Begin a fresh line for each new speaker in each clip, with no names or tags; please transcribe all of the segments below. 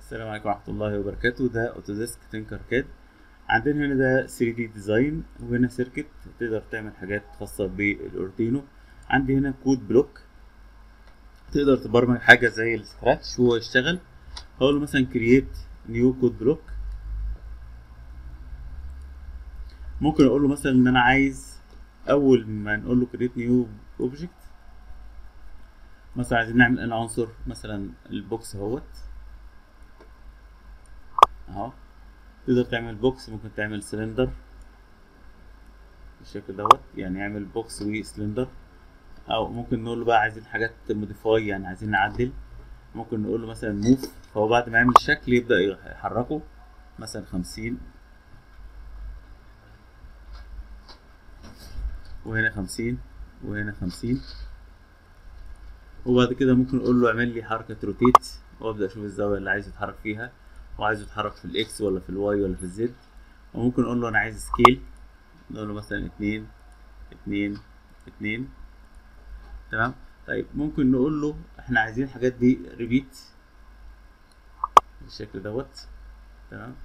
السلام عليكم ورحمة الله وبركاته ده اوتوديسك تينكر كاد عندنا هنا ده 3 دي ديزاين وهنا سيركت تقدر تعمل حاجات خاصة بالاوردينو عندي هنا كود بلوك تقدر تبرمج حاجة زي السكراتش وهو يشتغل هقول له مثلا كرييت نيو كود بلوك ممكن اقول له مثلا ان انا عايز اول ما نقول له كرييت نيو اوبجكت مثلا عايزين نعمل انا عنصر مثلا البوكس اهوت اهو تقدر تعمل بوكس ممكن تعمل سلندر بالشكل دوت يعني يعمل بوكس وسلندر او ممكن نقول له بقى عايزين حاجات موديفاي يعني عايزين نعدل ممكن نقول له مثلا موف فهو بعد ما يعمل الشكل يبدا يحركه مثلا خمسين وهنا خمسين وهنا خمسين وبعد كده ممكن اقول له اعمل لي حركه روتيت وابدا اشوف الزاويه اللي عايز يتحرك فيها وعايزه يتحرك في الاكس ولا في الواي ولا في الزد وممكن اقول له انا عايز سكيل نقول له مثلا اتنين اتنين اتنين تمام طيب ممكن نقول له احنا عايزين الحاجات دي ريبيت بالشكل دوت تمام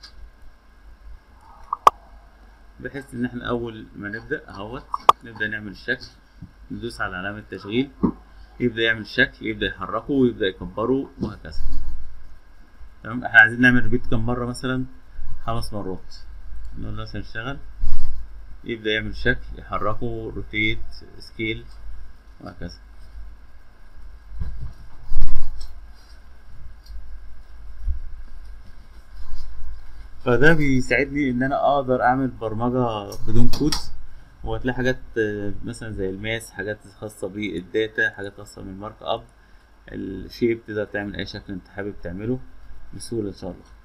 بحيث ان احنا اول ما نبدا اهوت نبدا نعمل الشكل ندوس على علامه تشغيل يبدا يعمل الشكل يبدا يحركه ويبدا يكبره وهكذا تمام احنا عايزين نعمل ريبيت كم مره مثلا خمس مرات نقول له مثلا اشتغل يبدا يعمل شكل يحركه روتيت سكيل وهكذا فده بيساعدني ان انا اقدر اعمل برمجه بدون كود وهتلاقي حاجات مثلا زي الماس حاجات خاصه بالداتا حاجات خاصه بالمارك اب الشيب تقدر تعمل اي شكل انت حابب تعمله بسهوله ان شاء الله